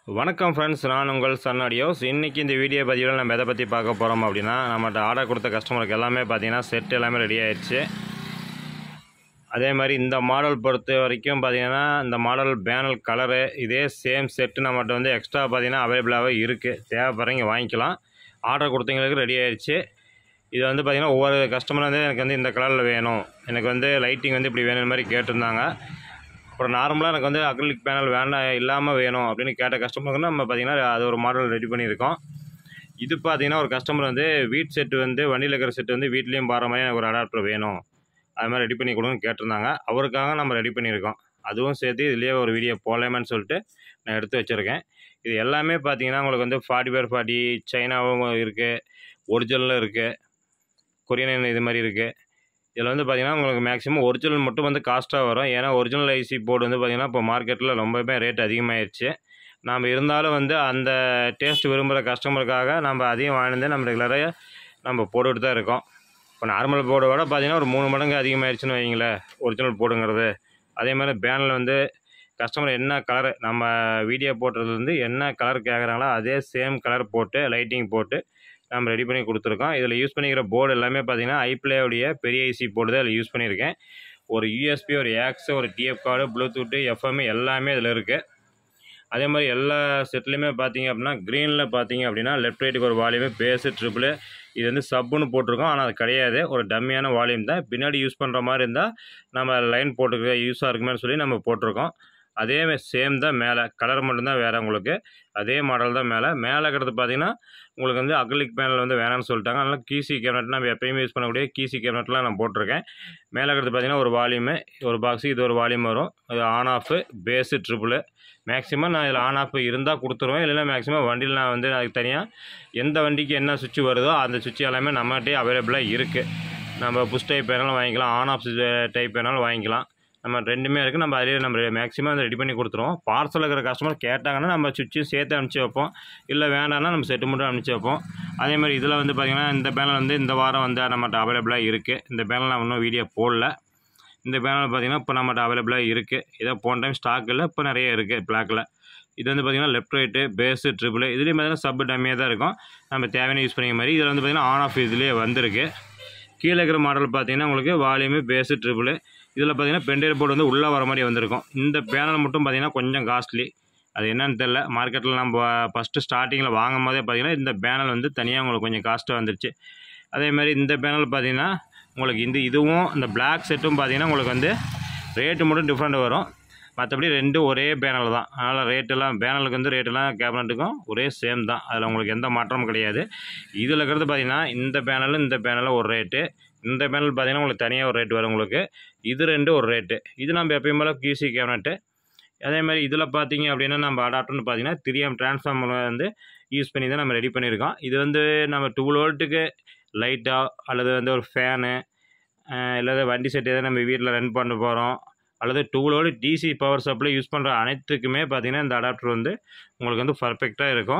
வணக்கம் ஃப்ரெண்ட்ஸ் நான் உங்கள் சன் ஆடியோஸ் இன்றைக்கி இந்த வீடியோ பதிவில் நம்ம எதை பற்றி பார்க்க போகிறோம் அப்படின்னா நம்மகிட்ட ஆர்டர் கொடுத்த கஸ்டமருக்கு எல்லாமே பார்த்தீங்கன்னா செட் எல்லாமே ரெடி ஆயிடுச்சு அதே மாதிரி இந்த மாடல் பொறுத்த வரைக்கும் பார்த்தீங்கன்னா இந்த மாடல் பேனல் கலரு இதே சேம் செட்டு நம்மகிட்ட வந்து எக்ஸ்ட்ரா பார்த்தீங்கன்னா அவைலபிளாகவே இருக்குது தேவைப்படுறவங்க வாங்கிக்கலாம் ஆர்டர் கொடுத்தவங்களுக்கு ரெடி ஆயிடுச்சு இது வந்து பார்த்திங்கன்னா ஒவ்வொரு கஸ்டமர் வந்து எனக்கு வந்து இந்த கலரில் வேணும் எனக்கு வந்து லைட்டிங் வந்து இப்படி வேணும் மாதிரி கேட்டிருந்தாங்க அப்புறம் நார்மலாக எனக்கு வந்து அக்ரிலிக் பேனல் வேண்டாம் இல்லாமல் வேணும் அப்படின்னு கேட்ட கஸ்டமருக்கு நம்ம பார்த்திங்கன்னா அது ஒரு மாடல் ரெடி பண்ணியிருக்கோம் இது பார்த்தீங்கன்னா ஒரு கஸ்டமர் வந்து வீட் செட்டு வந்து வண்டியில் இருக்கிற செட்டு வந்து வீட்லேயும் பாடுற மாதிரி எனக்கு ஒரு அடாப்டர் வேணும் அது மாதிரி ரெடி பண்ணி கொடுங்கன்னு கேட்டிருந்தாங்க அவருக்காக நம்ம ரெடி பண்ணியிருக்கோம் அதுவும் சேர்த்து இதுலேயே ஒரு வீடியோ போடலாமேன்னு சொல்லிட்டு நான் எடுத்து வச்சுருக்கேன் இது எல்லாமே பார்த்தீங்கன்னா உங்களுக்கு வந்து ஃபார்ட்டி பேர் ஃபார்ட்டி சைனாவும் இருக்குது ஒரிஜினலும் இருக்குது கொரியன் இது மாதிரி இருக்குது இதில் வந்து பார்த்தீங்கன்னா உங்களுக்கு மேக்ஸிமம் ஒரிஜினல் மட்டும் வந்து காஸ்ட்டாக வரும் ஏன்னா ஒரிஜினல் ஐசி போர்டு வந்து பார்த்திங்கன்னா இப்போ மார்க்கெட்டில் ரொம்பவே ரேட் அதிகமாகிடுச்சு நாம் இருந்தாலும் வந்து அந்த டேஸ்ட் விரும்புகிற கஸ்டமருக்காக நம்ம அதையும் வாங்கிட்டு நம்ம ரெகுலராக நம்ம போட்டுக்கிட்டு தான் இருக்கோம் இப்போ நார்மல் போர்டை விட பார்த்திங்கன்னா ஒரு மூணு மடங்கு அதிகமாகிடுச்சுன்னு வைங்களேன் ஒரிஜினல் போர்டுங்கிறது அதே மாதிரி பேனில் வந்து கஸ்டமர் என்ன கலர் நம்ம வீடியோ போட்டுறதுலேருந்து என்ன கலர் கேட்குறாங்களோ அதே சேம் கலர் போட்டு லைட்டிங் போட்டு நம்ம ரெடி பண்ணி கொடுத்துருக்கோம் இதில் யூஸ் பண்ணிக்கிற போர்டு எல்லாமே பார்த்தீங்கன்னா ஐப்ளேவுடைய பெரிய ஐசி போர்டு தான் இதில் யூஸ் பண்ணியிருக்கேன் ஒரு யூஎஸ்பி ஒரு ஏக்ஸ் ஒரு டிஎஃப் கார்டு ப்ளூடூத்து எஃப்எம் எல்லாமே இதில் இருக்குது அதே மாதிரி எல்லா செட்லேயுமே பார்த்தீங்க அப்படின்னா க்ரீனில் பார்த்தீங்க அப்படின்னா லெஃப்ட் ரைட்டுக்கு ஒரு வால்யூமு பேஸு ட்ரிபிள் இது வந்து சப்புன்னு போட்டிருக்கோம் ஆனால் அது கிடையாது ஒரு டம்மியான வால்யூம் தான் பின்னாடி யூஸ் பண்ணுற மாதிரி இருந்தால் நம்ம லைன் போட்டுக்க யூஸாக இருக்குமேனு சொல்லி நம்ம போட்டிருக்கோம் அதே சேம் தான் மேலே கலர் மட்டும்தான் வேறு உங்களுக்கு அதே மாடல் தான் மேலே மேலே இருக்கிறது பார்த்தீங்கன்னா உங்களுக்கு வந்து அக்லிக் பேனல் வந்து வேணாம்னு சொல்லிட்டாங்க அதனால் கீசி கேபினட் நம்ம எப்பயுமே யூஸ் பண்ணக்கூடிய கீசி கேபினட்லாம் நான் போட்டிருக்கேன் மேலே இருக்கிறது பார்த்தீங்கன்னா ஒரு வால்யூமு ஒரு பாக்ஸு இது ஒரு வால்யூம் வரும் அது on off bass treble maximum நான் இதில் ஆன் ஆஃப் இருந்தால் கொடுத்துருவேன் இல்லைன்னா மேக்ஸிமம் வண்டியில் நான் வந்து அதுக்கு தனியாக எந்த வண்டிக்கு என்ன சுவிட்ச் வருதோ அந்த சுவிட்ச் எல்லாமே நம்மகிட்டே அவைலபிளாக இருக்குது நம்ம புஷ் டைப் வேணாலும் வாங்கிக்கலாம் ஆன் ஆஃப் டைப் வேணாலும் வாங்கிக்கலாம் நம்ம ரெண்டுமே இருக்குது நம்ம அதிலே நம்ம மேக்ஸிமம் அதை ரெடி பண்ணி கொடுத்துருவோம் பார்சல் இருக்கிற கஸ்டமர் கேட்டாங்கன்னா நம்ம சுவிட்சும் சேர்த்து அனுப்பிச்சி வைப்போம் இல்லை வேண்டாம்னா நம்ம செட்டு மட்டும் அனுப்பிச்சி வைப்போம் அதே மாதிரி இதில் வந்து பார்த்திங்கன்னா இந்த பேனல் வந்து இந்த வாரம் வந்து நம்மகிட்ட அவைலபிளாக இருக்குது இந்த பேனல் நான் இன்னும் வீடியோ போடல இந்த பேனல் பார்த்திங்கன்னா இப்போ நம்மகிட்ட அவைலபிளாக இருக்குது இதை போன டைம் ஸ்டாக் இல்லை இப்போ நிறைய இருக்குது பிளாக்கில் இது வந்து பார்த்திங்கன்னா லெஃப்ட் ரைட்டு பேஸு ட்ரிபிள் இதுலேயும் பார்த்தீங்கன்னா சப் டம்மியாக தான் இருக்கும் நம்ம தேவையான யூஸ் பண்ணிக்க மாதிரி இதில் வந்து பார்த்திங்கன்னா ஆன் ஆஃப் இதுலேயே வந்திருக்கு கீழே இருக்கிற மாடல் பார்த்தீங்கன்னா உங்களுக்கு வால்யூமு பேஸு ட்ரிபிள் இதில் பார்த்தீங்கன்னா பெண்டேர் போர்டு வந்து உள்ளே வர மாதிரி வந்திருக்கும் இந்த பேனல் மட்டும் பார்த்தீங்கன்னா கொஞ்சம் காஸ்ட்லி அது என்னன்னு தெரில மார்க்கெட்டில் நம்ம ஃபஸ்ட்டு ஸ்டார்டிங்கில் வாங்கும் போதே பார்த்தீங்கன்னா இந்த பேனல் வந்து தனியாக உங்களுக்கு கொஞ்சம் காஸ்ட்டாக வந்துருச்சு அதே மாதிரி இந்த பேனல் பார்த்தீங்கன்னா உங்களுக்கு இந்த இதுவும் இந்த பிளாக் செட்டும் பார்த்தீங்கன்னா உங்களுக்கு வந்து ரேட்டு மட்டும் டிஃப்ரெண்ட் வரும் மற்றபடி ரெண்டும் ஒரே பேனல் தான் அதனால் ரேட்டெல்லாம் பேனலுக்கு வந்து ரேட்டெல்லாம் கேபினட்டுக்கும் ஒரே சேம் தான் அதில் உங்களுக்கு எந்த மாற்றமும் கிடையாது இதில் இருக்கிறது பார்த்தீங்கன்னா இந்த பேனலும் இந்த பேனலும் ஒரு ரேட்டு இந்த பேனல் பார்த்தீங்கன்னா உங்களுக்கு தனியாக ஒரு ரேட் வரும் உங்களுக்கு இது ரெண்டு ஒரு ரேட்டு இது நம்ம எப்பயும் போல் கியூசி கேபினட்டு அதே மாதிரி இதில் பார்த்தீங்க அப்படின்னா நம்ம அடாப்டர்னு பார்த்தீங்கன்னா த்ரீ எம் டிரான்ஸ்ஃபார்மர் வந்து யூஸ் பண்ணி தான் நம்ம ரெடி பண்ணியிருக்கோம் இது வந்து நம்ம டூ வோல்ட்டுக்கு லைட்டாக அல்லது வந்து ஒரு ஃபேனு இல்லாத வண்டி செட் எதாவது நம்ம வீட்டில் ரன் பண்ண போகிறோம் அல்லது two volt DC power supply use பண்ணுற அனைத்துக்குமே பார்த்தீங்கன்னா இந்த அடாப்டர் வந்து உங்களுக்கு வந்து பர்ஃபெக்டாக இருக்கும்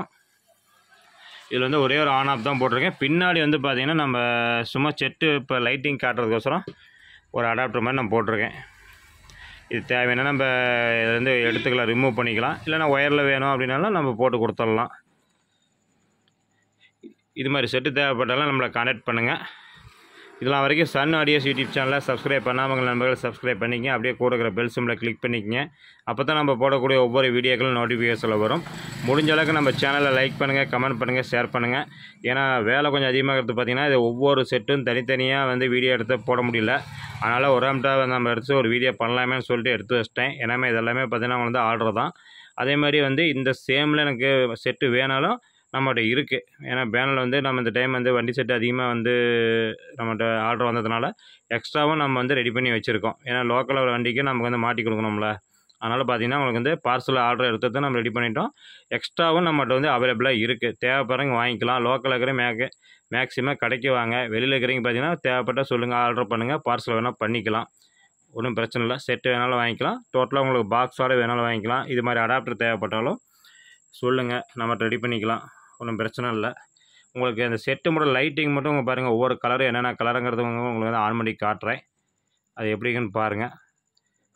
இதில் வந்து ஒரே ஒரு ஆன் ஆஃப் தான் போட்டிருக்கேன் பின்னாடி வந்து பார்த்தீங்கன்னா நம்ம சும்மா செட்டு இப்போ லைட்டிங் காட்டுறதுக்கோசரம் ஒரு அடாப்டர் மாதிரி நான் போட்டிருக்கேன் இது தேவைன்னா நம்ம இதை வந்து எடுத்துக்கலாம் ரிமூவ் பண்ணிக்கலாம் இல்லைனா ஒயரில் வேணும் அப்படின்னாலும் நம்ம போட்டு கொடுத்துடலாம் இது மாதிரி செட்டு தேவைப்பட்டாலும் நம்மளை கான்டாக்ட் பண்ணுங்கள் இதெல்லாம் வரைக்கும் சன் ஆடியோஸ் யூடியூப் சேனலை சப்ஸ்கிரைப் பண்ணாமல் நண்பர்கள் சப்ஸ்கிரைப் பண்ணிக்கங்க அப்படியே கூட இருக்கிற பெல் சிம்மில் கிளிக் பண்ணிக்கங்க அப்போ தான் நம்ம போடக்கூடிய ஒவ்வொரு வீடியோக்களும் நோட்டிஃபிகேஷனில் வரும் முடிஞ்ச அளவுக்கு நம்ம சேனலை லைக் பண்ணுங்கள் கமெண்ட் பண்ணுங்கள் ஷேர் பண்ணுங்கள் ஏன்னா வேலை கொஞ்சம் அதிகமாக இருக்கிறது பார்த்திங்கன்னா இது ஒவ்வொரு செட்டும் தனித்தனியாக வந்து வீடியோ எடுத்து போட முடியல அதனால் ஒரு அம்ட்டாக நம்ம எடுத்து ஒரு வீடியோ பண்ணலாமேன்னு சொல்லிட்டு எடுத்து வச்சிட்டேன் ஏன்னா இதெல்லாமே பார்த்திங்கன்னா வந்து ஆர்டர் தான் அதே மாதிரி வந்து இந்த சேமில் எனக்கு செட்டு வேணாலும் நம்மகிட்ட இருக்குது ஏன்னா பேனல் வந்து நம்ம இந்த டைம் வந்து வண்டி செட்டு அதிகமாக வந்து நம்மகிட்ட ஆர்டர் வந்ததுனால எக்ஸ்ட்ராவும் நம்ம வந்து ரெடி பண்ணி வச்சுருக்கோம் ஏன்னா லோக்கல் வண்டிக்கு நமக்கு வந்து மாட்டி கொடுக்கணும்ல அதனால் பார்த்தீங்கன்னா உங்களுக்கு வந்து பார்சல் ஆர்டர் எடுத்தது நம்ம ரெடி பண்ணிட்டோம் எக்ஸ்ட்ராவும் நம்மகிட்ட வந்து அவைலபிளாக இருக்குது தேவைப்படுறவங்க வாங்கிக்கலாம் லோக்கலில் இருக்கிற மேக் மேக்ஸிமம் கடைக்கு வாங்க வெளியில் இருக்கிறவங்க பார்த்தீங்கன்னா தேவைப்பட்டால் சொல்லுங்கள் ஆர்டர் பண்ணுங்கள் பார்சல் வேணால் பண்ணிக்கலாம் ஒன்றும் பிரச்சனை இல்லை செட்டு வேணாலும் வாங்கிக்கலாம் டோட்டலாக உங்களுக்கு பாக்ஸோடு வேணாலும் வாங்கிக்கலாம் இது மாதிரி அடாப்டர் தேவைப்பட்டாலும் சொல்லுங்கள் நம்ம ரெடி பண்ணிக்கலாம் ஒன்றும் பிரச்சனை இல்லை உங்களுக்கு அந்த செட்டு மட்டும் லைட்டிங் மட்டும் உங்கள் பாருங்கள் ஒவ்வொரு கலரும் என்னென்ன கலருங்கிறது உங்களுக்கு வந்து ஆன் பண்ணி காட்டுறேன் அது எப்படிங்கன்னு பாருங்கள்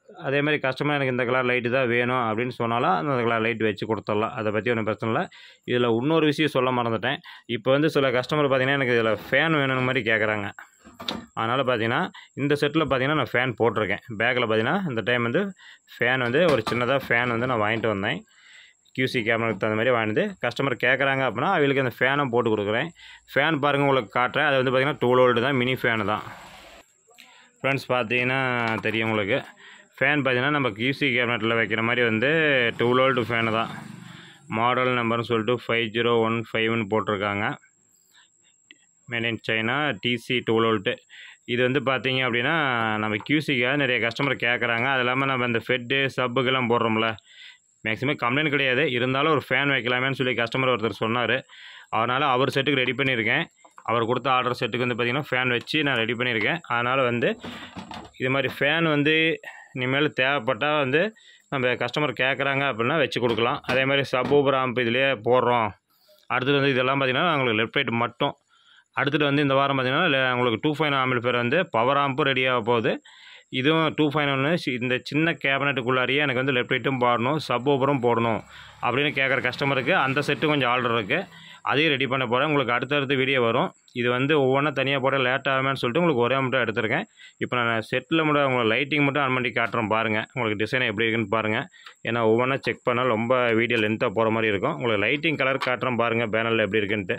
அதே மாதிரி கஸ்டமர் எனக்கு இந்த கலர் லைட்டு தான் வேணும் அப்படின்னு சொன்னாலும் அந்த கலர் லைட் வச்சு கொடுத்துடலாம் அதை பற்றி ஒன்றும் பிரச்சனை இல்லை இதில் இன்னொரு விஷயம் சொல்ல மறந்துட்டேன் இப்போ வந்து சில கஸ்டமர் பார்த்தீங்கன்னா எனக்கு இதில் ஃபேன் வேணும்னு மாதிரி கேட்குறாங்க அதனால் பார்த்தீங்கன்னா இந்த செட்டில் பார்த்தீங்கன்னா நான் ஃபேன் போட்டிருக்கேன் பேக்கில் பார்த்தீங்கன்னா இந்த டைம் வந்து ஃபேன் வந்து ஒரு சின்னதாக ஃபேன் வந்து நான் வாங்கிட்டு வந்தேன் QC கேமராக்கு தகுந்த மாதிரி வாங்கிட்டு கஸ்டமர் கேட்குறாங்க அப்படின்னா அவங்களுக்கு அந்த ஃபேனும் போட்டு கொடுக்குறேன் ஃபேன் பாருங்கள் உங்களுக்கு காட்டுறேன் அது வந்து பார்த்திங்கன்னா டூ வோல்டு தான் மினி ஃபேனு தான் ஃப்ரெண்ட்ஸ் பார்த்தீங்கன்னா தெரியும் உங்களுக்கு ஃபேன் பார்த்தீங்கன்னா நம்ம QC கேபினட்டில் வைக்கிற மாதிரி வந்து டூ வோல்டு ஃபேனு தான் மாடல் நம்பர்னு சொல்லிட்டு ஃபைவ் ஜீரோ ஒன் ஃபைவ்னு போட்டிருக்காங்க made in China DC two volt இது வந்து பார்த்தீங்க அப்படின்னா நம்ம QC-க்காக நிறைய கஸ்டமர் கேட்குறாங்க அது இல்லாமல் நம்ம இந்த ஃபெட்டு சப்புக்கெல்லாம் போடுறோம்ல மேக்ஸிமம் கம்ப்ளைண்ட் கிடையாது இருந்தாலும் ஒரு ஃபேன் வைக்கலாமேன்னு சொல்லி கஸ்டமர் ஒருத்தர் சொன்னார் அதனால் அவர் செட்டுக்கு ரெடி பண்ணியிருக்கேன் அவர் கொடுத்த ஆர்டர் செட்டுக்கு வந்து பார்த்திங்கன்னா ஃபேன் வச்சு நான் ரெடி பண்ணியிருக்கேன் அதனால் வந்து இது மாதிரி ஃபேன் வந்து இனிமேல் தேவைப்பட்டால் வந்து நம்ம கஸ்டமர் கேட்குறாங்க அப்படின்னா வச்சு கொடுக்கலாம் அதே மாதிரி சப் ஊபர் ஆம்ப் இதுலேயே போடுறோம் அடுத்தது வந்து இதெல்லாம் பார்த்திங்கன்னா உங்களுக்கு லெஃப்ட் ரைட் மட்டும் அடுத்தது வந்து இந்த வாரம் பார்த்திங்கன்னா le- உங்களுக்கு டூ ஃபைவ் ஆம்பிள் பேர் வந்து பவர் ஆம்பும் ரெடி ஆக போகுது இதுவும் டூ ஃபைவ் ஒன்று இந்த சின்ன கேபினட்டுக்குள்ளாரியே எனக்கு வந்து லெஃப்ட் ரைட்டும் போடணும் சப் ஓப்பரும் போடணும் அப்படின்னு கேட்குற கஸ்டமருக்கு அந்த செட்டு கொஞ்சம் ஆர்டர் இருக்குது அதையும் ரெடி பண்ண போகிறேன் உங்களுக்கு அடுத்தடுத்து வீடியோ வரும் இது வந்து ஒவ்வொன்றா தனியாக போட லேட் ஆகுமேன்னு சொல்லிட்டு உங்களுக்கு ஒரே மட்டும் எடுத்திருக்கேன் இப்போ நான் செட்டில் மட்டும் உங்களுக்கு லைட்டிங் மட்டும் ஆன் பண்ணி காட்டுறேன் பாருங்கள் உங்களுக்கு டிசைன் எப்படி இருக்குன்னு பாருங்கள் ஏன்னா ஒவ்வொன்றா செக் பண்ணால் ரொம்ப வீடியோ லென்த்தாக போகிற மாதிரி இருக்கும் உங்களுக்கு லைட்டிங் கலர் காட்டுறேன் பாருங்கள் பேனரில் எப்படி இருக்குன்ட்டு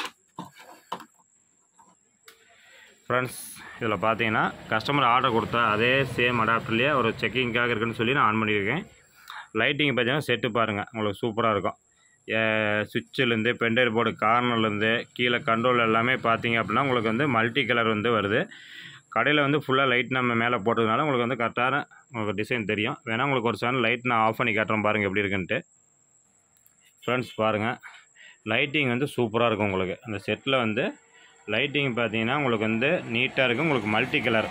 ஃப்ரெண்ட்ஸ் இதில் பார்த்தீங்கன்னா கஸ்டமர் ஆர்டர் கொடுத்தா அதே சேம் அடாப்டர்லேயே ஒரு செக்கிங்காக இருக்குன்னு சொல்லி நான் ஆன் பண்ணியிருக்கேன் லைட்டிங் பார்த்தீங்கன்னா செட்டு பாருங்கள் உங்களுக்கு சூப்பராக இருக்கும் சுவிட்சிலேருந்து பெண்டர் போர்டு கார்னர்லேருந்து கீழே கண்ட்ரோல் எல்லாமே பார்த்தீங்க அப்படின்னா உங்களுக்கு வந்து மல்டி கலர் வந்து வருது கடையில் வந்து ஃபுல்லாக லைட் நம்ம மேலே போட்டதுனால உங்களுக்கு வந்து கரெக்டான உங்களுக்கு டிசைன் தெரியும் வேணால் உங்களுக்கு ஒரு சேனல் லைட் நான் ஆஃப் பண்ணி காட்டுறேன் பாருங்கள் எப்படி இருக்குன்ட்டு ஃப்ரெண்ட்ஸ் பாருங்கள் லைட்டிங் வந்து சூப்பராக இருக்கும் உங்களுக்கு அந்த செட்டில் வந்து லைட்டிங் பார்த்தீங்கன்னா உங்களுக்கு வந்து நீட்டாக இருக்கும் உங்களுக்கு மல்டி கலர்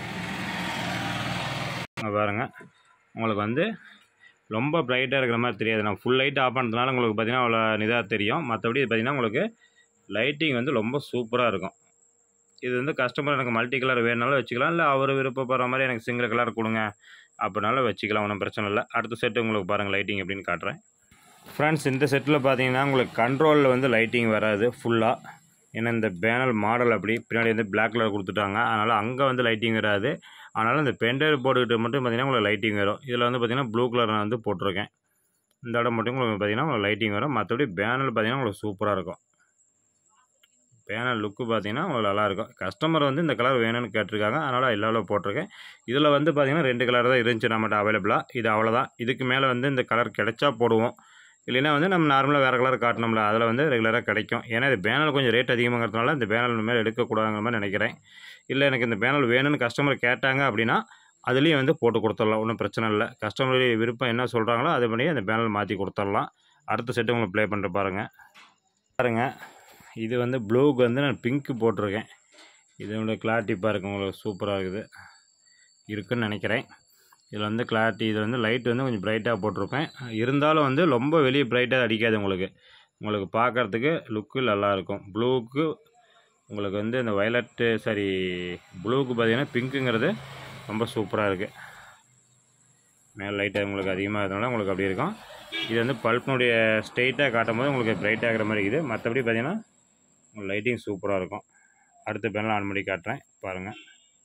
பாருங்கள் உங்களுக்கு வந்து ரொம்ப பிரைட்டாக இருக்கிற மாதிரி தெரியாது நான் ஃபுல் லைட் ஆஃப் பண்ணுறதுனால உங்களுக்கு பார்த்தீங்கன்னா அவ்வளோ இதாக தெரியும் மற்றபடி இது பார்த்தீங்கன்னா உங்களுக்கு லைட்டிங் வந்து ரொம்ப சூப்பராக இருக்கும் இது வந்து கஸ்டமர் எனக்கு மல்டி கலர் வேணுனாலும் வச்சுக்கலாம் இல்லை அவர் விருப்பப்படுற மாதிரி எனக்கு சிங்கிள் கலர் கொடுங்க அப்படினாலும் வச்சுக்கலாம் ஒன்றும் பிரச்சனை இல்லை அடுத்த செட்டு உங்களுக்கு பாருங்கள் லைட்டிங் எப்படின்னு காட்டுறேன் ஃப்ரெண்ட்ஸ் இந்த செட்டில் பார்த்தீங்கன்னா உங்களுக்கு கண்ட்ரோலில் வந்து லைட்டிங் வராது ஃபுல்லாக ஏன்னா இந்த பேனல் மாடல் அப்படி பின்னாடி வந்து Black கலர் கொடுத்துட்டாங்க அதனால் அங்கே வந்து லைட்டிங் வராது அதனால் இந்த பெண்டர் போட்டுக்கிட்டு மட்டும் பார்த்தீங்கன்னா உங்களுக்கு லைட்டிங் வரும் இதில் வந்து பார்த்தீங்கன்னா ப்ளூ கலர் நான் வந்து போட்டிருக்கேன் இந்த இடம் மட்டும் உங்களுக்கு பார்த்தீங்கன்னா உங்களுக்கு லைட்டிங் வரும் மற்றபடி பேனல் பார்த்தீங்கன்னா உங்களுக்கு சூப்பராக இருக்கும் பேனல் லுக்கு பார்த்தீங்கன்னா உங்களுக்கு நல்லாயிருக்கும் கஸ்டமர் வந்து இந்த கலர் வேணும்னு கேட்டிருக்காங்க அதனால் எல்லாவில் போட்டிருக்கேன் இதில் வந்து பார்த்தீங்கன்னா ரெண்டு கலர் தான் இருந்துச்சு நம்மகிட்ட அவைலபிளாக இது அவ்வளோதான் இதுக்கு மேலே வந்து இந்த கலர் கிடைச்சா போடுவோம் இல்லைன்னா வந்து நம்ம நார்மலாக வேறு கலர் காட்டணும்ல அதில் வந்து ரெகுலராக கிடைக்கும் ஏன்னா இது பேனல் கொஞ்சம் ரேட் அதிகமாகிறதுனால இந்த பேனல் மேலே எடுக்கக்கூடாதுங்கிற மாதிரி நினைக்கிறேன் இல்லை எனக்கு இந்த பேனல் வேணும்னு கஸ்டமர் கேட்டாங்க அப்படின்னா அதுலேயும் வந்து போட்டு கொடுத்துடலாம் ஒன்றும் பிரச்சனை இல்லை கஸ்டமருடைய விருப்பம் என்ன சொல்கிறாங்களோ அது பண்ணி அந்த பேனல் மாற்றி கொடுத்துடலாம் அடுத்த செட்டு உங்களுக்கு ப்ளே பண்ணுற பாருங்கள் பாருங்கள் இது வந்து ப்ளூக்கு வந்து நான் பிங்க்கு போட்டிருக்கேன் இதோட கிளாரிட்டி பாருங்க உங்களுக்கு சூப்பராக இருக்குது இருக்குன்னு நினைக்கிறேன் இதில் வந்து கிளாரிட்டி இது வந்து லைட் வந்து கொஞ்சம் பிரைட்டாக போட்டிருப்பேன் இருந்தாலும் வந்து ரொம்ப வெளியே பிரைட்டாக அடிக்காது உங்களுக்கு உங்களுக்கு பார்க்குறதுக்கு லுக்கு நல்லாயிருக்கும் ப்ளூக்கு உங்களுக்கு வந்து இந்த வயலட்டு சாரி ப்ளூக்கு பார்த்தீங்கன்னா பிங்க்குங்கிறது ரொம்ப சூப்பராக இருக்குது மேலே லைட்டாக உங்களுக்கு அதிகமாக இருக்கிறதுனால உங்களுக்கு அப்படி இருக்கும் இது வந்து பல்ப்னுடைய ஸ்ட்ரெயிட்டாக காட்டும் போது உங்களுக்கு பிரைட் ஆகிற மாதிரி இருக்குது மற்றபடி பார்த்தீங்கன்னா உங்களுக்கு லைட்டிங் சூப்பராக இருக்கும் அடுத்த பேனல் ஆன் பண்ணி காட்டுறேன் பாருங்கள்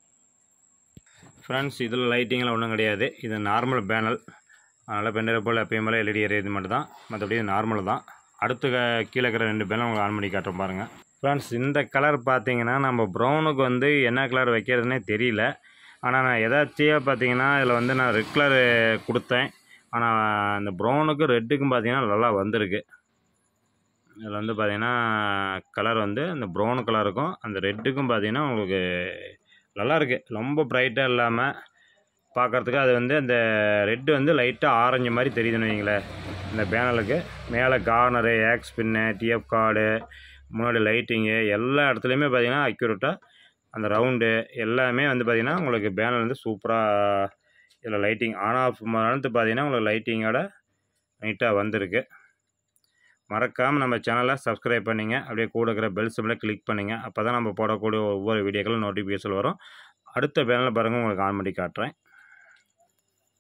ஃப்ரெண்ட்ஸ் இதில் லைட்டிங்லாம் ஒன்றும் கிடையாது இது நார்மல் பேனல் அதனால் பெண்டரை போல் எப்பயும் போல் எல்இடி எரியது மட்டும் தான் மற்றபடி இது நார்மல் தான் அடுத்து க- கீழே இருக்கிற ரெண்டு பேனல் உங்களுக்கு ஆன் பண்ணி காட்டுறேன் பாருங்கள் ஃப்ரெண்ட்ஸ் இந்த கலர் பார்த்தீங்கன்னா நம்ம ப்ரௌனுக்கு வந்து என்ன கலர் வைக்கிறதுனே தெரியல ஆனால் நான் எதாச்சியாக பார்த்தீங்கன்னா இதில் வந்து நான் ரெட் கலர் கொடுத்தேன் ஆனால் அந்த ப்ரௌனுக்கும் ரெட்டுக்கும் பார்த்தீங்கன்னா நல்லா வந்திருக்கு இதில் வந்து பார்த்தீங்கன்னா கலர் வந்து அந்த ப்ரௌன் கலருக்கும் அந்த ரெட்டுக்கும் பார்த்தீங்கன்னா உங்களுக்கு நல்லா இருக்கு ரொம்ப ப்ரைட்டாக இல்லாமல் பார்க்கறதுக்கு அது வந்து அந்த ரெட்டு வந்து லைட்டாக ஆரஞ்சு மாதிரி தெரியுதுன்னு வைங்களேன் இந்த பேனலுக்கு மேலே கார்னரு ஏக்ஸ் பின்னு டிஎஃப் கார்டு முன்னாடி லைட்டிங்கு எல்லா இடத்துலையுமே பார்த்தீங்கன்னா அக்யூரேட்டாக அந்த ரவுண்டு எல்லாமே வந்து பார்த்தீங்கன்னா உங்களுக்கு பேனர் வந்து சூப்பராக இதில் லைட்டிங் ஆன் ஆஃப் மறந்து பார்த்தீங்கன்னா உங்களுக்கு லைட்டிங்கோட நீட்டாக வந்திருக்கு மறக்காமல் நம்ம சேனலை சப்ஸ்கிரைப் பண்ணிங்க அப்படியே கூட இருக்கிற பெல் சிம்பிளை கிளிக் பண்ணுங்க அப்போ தான் நம்ம போடக்கூடிய ஒவ்வொரு வீடியோக்களும் நோட்டிஃபிகேஷன் வரும் அடுத்த பேனலில் பாருங்கள் உங்களுக்கு ஆன் பண்ணி காட்டுறேன்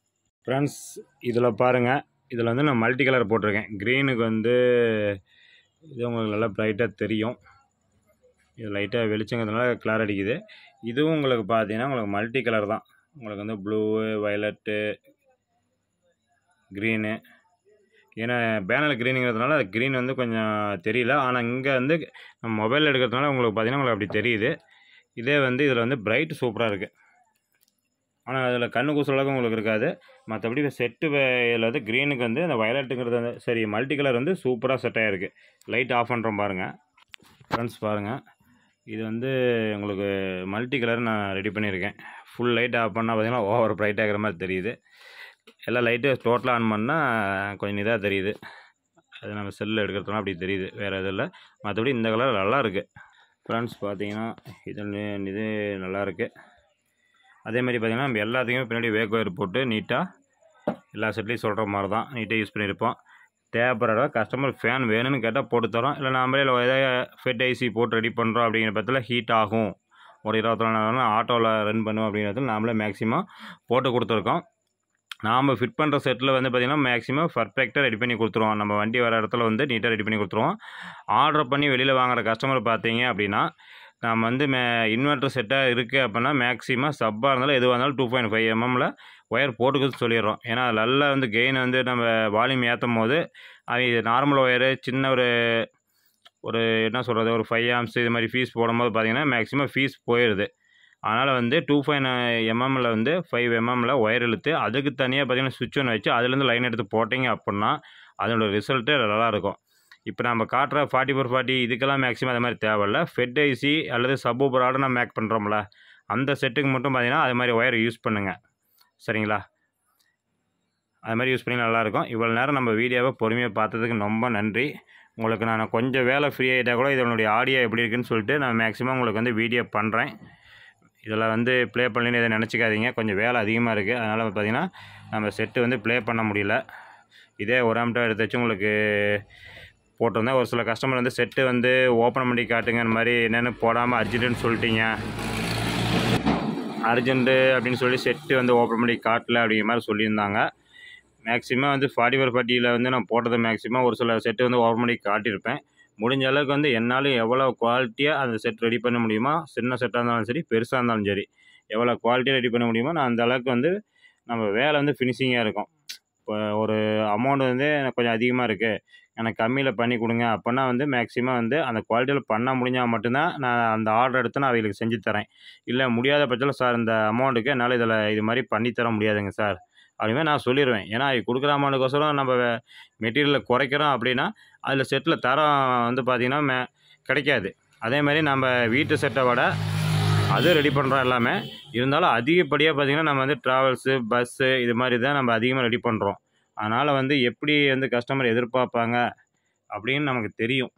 ஃப்ரெண்ட்ஸ் இதில் பாருங்கள் இதில் வந்து நான் மல்டி கலர் போட்டிருக்கேன் க்ரீனுக்கு வந்து இது உங்களுக்கு நல்லா ப்ரைட்டாக தெரியும் இது லைட்டாக வெளிச்சங்கிறதுனால கிளார் அடிக்குது இதுவும் உங்களுக்கு பார்த்தீங்கன்னா உங்களுக்கு மல்டி கலர் தான் உங்களுக்கு வந்து ப்ளூ வயலட்டு க்ரீனு ஏன்னா பேனல் க்ரீனுங்கிறதுனால க்ரீன் வந்து கொஞ்சம் தெரியல ஆனால் இங்கே வந்து நம்ம மொபைல் எடுக்கிறதுனால உங்களுக்கு பார்த்தீங்கன்னா உங்களுக்கு அப்படி தெரியுது இதே வந்து இதில் வந்து பிரைட் சூப்பராக இருக்குது ஆனால் அதில் கண்ணு கூசுற அளவுக்கு உங்களுக்கு இருக்காது மற்றபடி செட்டு இதில் வந்து க்ரீனுக்கு வந்து அந்த வயலட்டுங்கிறது வந்து சரி மல்டி கலர் வந்து சூப்பராக செட் ஆகிருக்கு லைட் ஆஃப் பண்ணுறோம் பாருங்கள் ஃப்ரெண்ட்ஸ் பாருங்கள் இது வந்து உங்களுக்கு மல்டி கலர் நான் ரெடி பண்ணியிருக்கேன் ஃபுல் லைட் ஆஃப் பண்ணால் பார்த்தீங்கன்னா ஓவர் பிரைட் ஆகிற மாதிரி தெரியுது எல்லா லைட்டு டோட்டலாக ஆன் பண்ணால் கொஞ்சம் இதாக தெரியுது அது நம்ம செல்லில் எடுக்கிறதுனால அப்படி தெரியுது வேறு எதுவும் இல்லை மற்றபடி இந்த கலர் நல்லா இருக்குது ஃப்ரெண்ட்ஸ் பார்த்தீங்கன்னா இது இது நல்லா இருக்குது அதே மாதிரி பார்த்தீங்கன்னா நம்ம எல்லாத்துக்குமே பின்னாடி வேக் ஒயர் போட்டு நீட்டாக எல்லா செட்லேயும் சொல்கிற மாதிரி தான் நீட்டாக யூஸ் பண்ணியிருப்போம் தேவைப்படுற கஸ்டமர் ஃபேன் வேணும்னு கேட்டால் போட்டு தரோம் இல்லை நாமளே இல்லை ஏதாவது ஃபெட் ஐசி போட்டு ரெடி பண்ணுறோம் அப்படிங்கிற பட்சத்தில் ஹீட் ஆகும் ஒரு இருபத்தி நாலு நேரம் ஆட்டோவில் ரன் பண்ணுவோம் அப்படிங்கிறது நாமளே மேக்ஸிமம் போட்டு கொடுத்துருக்கோம் நாம் ஃபிட் பண்ணுற செட்டில் வந்து பார்த்திங்கன்னா மேக்ஸிமம் பர்ஃபெக்டாக ரெடி பண்ணி கொடுத்துருவோம் நம்ம வண்டி வர இடத்துல வந்து நீட்டாக ரெடி பண்ணி கொடுத்துருவோம் ஆர்டர் பண்ணி வெளியில் வாங்குற கஸ்டமர் பார்த்தீங்க அப்படின்னா நம்ம வந்து மே இன்வெர்ட்டர் செட்டாக இருக்குது அப்படின்னா மேக்ஸிமம் சப்பாக இருந்தாலும் எதுவாக இருந்தாலும் டூ பாயிண்ட் ஃபைவ் எம்எம்மில் ஒயர் போட்டுக்கிறது சொல்லிடுறோம் ஏன்னா அது நல்லா வந்து கெயின் வந்து நம்ம வால்யூம் ஏற்றும் போது அது நார்மல் ஒயரு சின்ன ஒரு ஒரு என்ன சொல்கிறது ஒரு ஃபைவ் ஆம்ஸ் இது மாதிரி ஃபீஸ் போடும்போது பார்த்தீங்கன்னா மேக்ஸிமம் ஃபீஸ் போயிடுது அதனால் வந்து டூ ஃபைவ் எம்எம்மில் வந்து ஃபைவ் எம்எம்மில் ஒயர் இழுத்து அதுக்கு தனியாக பார்த்தீங்கன்னா சுவிட்ச் ஒன்று வச்சு அதுலேருந்து லைன் எடுத்து போட்டிங்க அப்படின்னா அதனோட ரிசல்ட்டு நல்லாயிருக்கும் இப்போ நம்ம காட்டுற ஃபார்ட்டி ஃபோர் ஃபார்ட்டி இதுக்கெல்லாம் மேக்ஸிமம் அது மாதிரி தேவையில்ல ஃபெட் ஐசி அல்லது சப்பூப்பரோட நம்ம மேக் பண்ணுறோம்ல அந்த செட்டுக்கு மட்டும் பார்த்தீங்கன்னா அது மாதிரி ஒயர் யூஸ் பண்ணுங்கள் சரிங்களா அது மாதிரி யூஸ் பண்ணி நல்லாயிருக்கும் இவ்வளோ நேரம் நம்ம வீடியோவை பொறுமையாக பார்த்ததுக்கு ரொம்ப நன்றி உங்களுக்கு நான் கொஞ்சம் வேலை ஃப்ரீ ஆகிட்டால் கூட இதனுடைய ஆடியோ எப்படி இருக்குன்னு சொல்லிட்டு நான் மேக்ஸிமம் உங்களுக்கு வந்து வீடியோ பண்ணுறேன் இதில் வந்து ப்ளே பண்ணலன்னு எதை நினச்சிக்காதீங்க கொஞ்சம் வேலை அதிகமாக இருக்குது அதனால் பார்த்தீங்கன்னா நம்ம செட்டு வந்து ப்ளே பண்ண முடியல இதே ஒரு ஆம்ட்டா எடுத்து வச்சு உங்களுக்கு போட்டிருந்தேன் ஒரு சில கஸ்டமர் வந்து செட்டு வந்து ஓப்பன் பண்ணி காட்டுங்க இந்த மாதிரி என்னென்னு போடாமல் அர்ஜென்ட்டுன்னு சொல்லிட்டீங்க அர்ஜென்ட்டு அப்படின்னு சொல்லி செட்டு வந்து ஓப்பன் பண்ணி காட்டல அப்படிங்கிற மாதிரி சொல்லியிருந்தாங்க மேக்ஸிமம் வந்து ஃபார்ட்டி ஃபோர் ஃபார்ட்டியில் வந்து நான் போட்டது மேக்ஸிமம் ஒரு சில செட்டு வந்து ஓப்பன் பண்ணி காட்டியிருப்பேன் முடிஞ்ச அளவுக்கு வந்து என்னால் எவ்வளோ குவாலிட்டியாக அந்த செட் ரெடி பண்ண முடியுமோ சின்ன செட்டாக இருந்தாலும் சரி பெருசாக இருந்தாலும் சரி எவ்வளோ குவாலிட்டியாக ரெடி பண்ண முடியுமோ நான் அந்த அளவுக்கு வந்து நம்ம வேலை வந்து ஃபினிஷிங்காக இருக்கும் இப்போ ஒரு அமௌண்ட் வந்து எனக்கு கொஞ்சம் அதிகமாக இருக்குது எனக்கு கம்மியில் பண்ணி கொடுங்க அப்படின்னா வந்து மேக்ஸிமம் வந்து அந்த குவாலிட்டியில் பண்ண முடிஞ்சால் மட்டும்தான் நான் அந்த ஆர்டர் எடுத்து நான் அவங்களுக்கு செஞ்சு தரேன் இல்லை முடியாத பட்சத்தில் சார் இந்த அமௌண்ட்டுக்கு என்னால் இதில் இது மாதிரி பண்ணித்தர முடியாதுங்க சார் அப்படிமே நான் சொல்லிடுவேன் ஏன்னா அது கொடுக்குற அமௌண்ட்டுக்கோசரம் நம்ம மெட்டீரியலை குறைக்கிறோம் அப்படின்னா அதில் செட்டில் தரம் வந்து பார்த்திங்கன்னா மே கிடைக்காது அதே மாதிரி நம்ம வீட்டு செட்டை விட அது ரெடி பண்ணுறோம் எல்லாமே இருந்தாலும் அதிகப்படியாக பார்த்திங்கன்னா நம்ம வந்து ட்ராவல்ஸு பஸ்ஸு இது மாதிரி தான் நம்ம அதிகமாக ரெடி பண்ணுறோம் அதனால் வந்து எப்படி வந்து கஸ்டமர் எதிர்பார்ப்பாங்க அப்படின்னு நமக்கு தெரியும்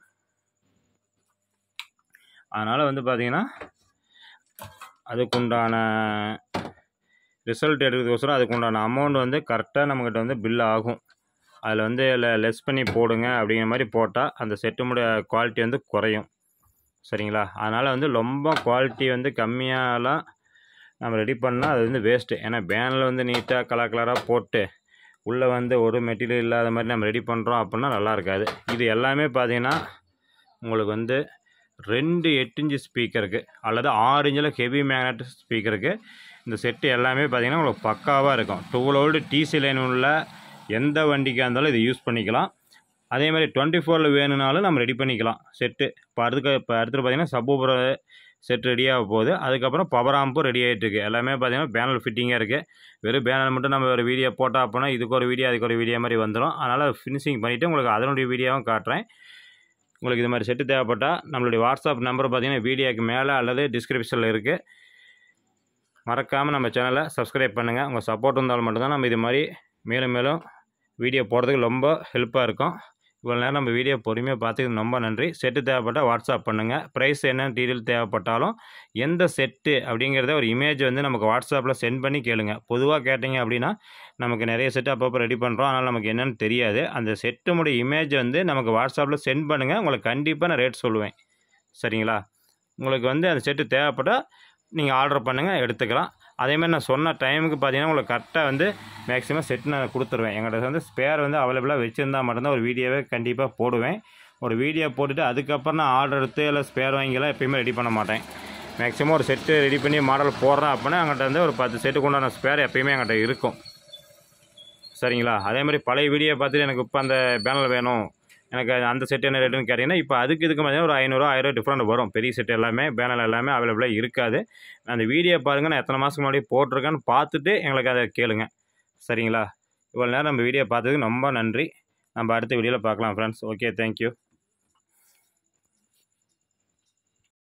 அதனால் வந்து பார்த்திங்கன்னா அதுக்குண்டான ரிசல்ட் எடுக்கிறதுக்கோசரம் அதுக்குண்டான அமௌண்ட் வந்து கரெக்டாக நம்மக்கிட்ட வந்து பில் ஆகும் அதில் வந்து லெஸ் பண்ணி போடுங்க அப்படிங்கிற மாதிரி போட்டால் அந்த செட்டுமுடைய குவாலிட்டி வந்து குறையும் சரிங்களா அதனால் வந்து ரொம்ப குவாலிட்டி வந்து கம்மியாலாம் நம்ம ரெடி பண்ணால் அது வந்து வேஸ்ட்டு ஏன்னா பேனில் வந்து நீட்டாக கலர் கலராக போட்டு உள்ளே வந்து ஒரு மெட்டீரியல் இல்லாத மாதிரி நம்ம ரெடி பண்ணுறோம் அப்படின்னா நல்லா இருக்காது இது எல்லாமே பார்த்தீங்கன்னா உங்களுக்கு வந்து ரெண்டு எட்டு இன்ச்சு ஸ்பீக்கருக்கு அல்லது ஆறு இன்ச்சில் ஹெவி மேக்னட் ஸ்பீக்கருக்கு இந்த செட்டு எல்லாமே பார்த்தீங்கன்னா உங்களுக்கு பக்காவாக இருக்கும் டுவெல் ஓல்டு டிசி லைன் உள்ள எந்த வண்டிக்காக இருந்தாலும் இதை யூஸ் பண்ணிக்கலாம் அதே மாதிரி டுவெண்ட்டி ஃபோரில் வேணும்னாலும் நம்ம ரெடி பண்ணிக்கலாம் செட்டு இப்போ அடுத்து இப்போ அடுத்து பார்த்தீங்கன்னா சப்பூபுர செட் ரெடியாக போகுது அதுக்கப்புறம் பவர் ஆம்பும் ரெடி ஆகிட்டு இருக்கு எல்லாமே பார்த்தீங்கன்னா பேனல் ஃபிட்டிங்காக இருக்குது வெறும் பேனல் மட்டும் நம்ம ஒரு வீடியோ போட்டால் அப்படின்னா இதுக்கு ஒரு வீடியோ அதுக்கு ஒரு வீடியோ மாதிரி வந்துடும் அதனால் ஃபினிஷிங் பண்ணிவிட்டு உங்களுக்கு அதனுடைய வீடியோவும் காட்டுறேன் உங்களுக்கு இது மாதிரி செட்டு தேவைப்பட்டால் நம்மளுடைய வாட்ஸ்அப் நம்பர் பார்த்தீங்கன்னா வீடியோக்கு மேலே அல்லது டிஸ்கிரிப்ஷனில் இருக்குது மறக்காமல் நம்ம சேனலை சப்ஸ்கிரைப் பண்ணுங்கள் உங்கள் சப்போர்ட் இருந்தால் மட்டும்தான் நம்ம இது மாதிரி மேலும் மேலும் வீடியோ போடுறதுக்கு ரொம்ப ஹெல்ப்பாக இருக்கும் இவ்வளோ நேரம் நம்ம வீடியோ பொறுமையாக பார்த்துக்கு ரொம்ப நன்றி செட்டு தேவைப்பட்டால் வாட்ஸ்அப் பண்ணுங்கள் ப்ரைஸ் என்ன டீட்டெயில் தேவைப்பட்டாலும் எந்த செட்டு அப்படிங்கிறத ஒரு இமேஜ் வந்து நமக்கு வாட்ஸ்அப்பில் சென்ட் பண்ணி கேளுங்க பொதுவாக கேட்டிங்க அப்படின்னா நமக்கு நிறைய செட்டு அப்பப்போ ரெடி பண்ணுறோம் அதனால் நமக்கு என்னென்னு தெரியாது அந்த செட்டுமுடைய இமேஜ் வந்து நமக்கு வாட்ஸ்அப்பில் சென்ட் பண்ணுங்கள் உங்களுக்கு கண்டிப்பாக நான் ரேட் சொல்லுவேன் சரிங்களா உங்களுக்கு வந்து அந்த செட்டு தேவைப்பட்டால் நீங்கள் ஆர்டர் பண்ணுங்கள் எடுத்துக்கலாம் அதேமாதிரி நான் சொன்ன டைமுக்கு பார்த்தீங்கன்னா உங்களுக்கு கரெக்டாக வந்து மேக்ஸிமம் செட் நான் கொடுத்துருவேன் எங்கள்கிட்ட வந்து ஸ்பேர் வந்து அவைலபிளாக வச்சுருந்தா மட்டும்தான் ஒரு வீடியோவே கண்டிப்பாக போடுவேன் ஒரு வீடியோ போட்டுட்டு அதுக்கப்புறம் நான் ஆர்டர் எடுத்து இல்லை ஸ்பேர் வாங்கிலாம் எப்பயுமே ரெடி பண்ண மாட்டேன் மேக்ஸிமம் ஒரு செட்டு ரெடி பண்ணி மாடல் போடுறேன் அப்படின்னா என்கிட்ட வந்து ஒரு பத்து செட்டுக்கு உண்டான ஸ்பேர் எப்பயுமே என்கிட்ட இருக்கும் சரிங்களா அதே மாதிரி பழைய வீடியோ பார்த்துட்டு எனக்கு இப்போ அந்த பேனல் வேணும் எனக்கு அந்த செட் என்ன ரேட்டுன்னு கேட்டிங்கன்னா இப்போ அதுக்கு இதுக்கு பார்த்தீங்கன்னா ஒரு ஐநூறுரூவா ஆயிரம் டிஃப்ரெண்ட் வரும் பெரிய செட் எல்லாமே பேனல் எல்லாமே அவைலபிளாக இருக்காது அந்த வீடியோ பாருங்கள் நான் எத்தனை மாதத்துக்கு முன்னாடி போட்டிருக்கேன்னு பார்த்துட்டு எங்களுக்கு அதை கேளுங்க சரிங்களா இவ்வளோ நேரம் நம்ம வீடியோ பார்த்ததுக்கு ரொம்ப நன்றி நம்ம அடுத்த வீடியோவில் பார்க்கலாம் ஃப்ரெண்ட்ஸ் ஓகே தேங்க்யூ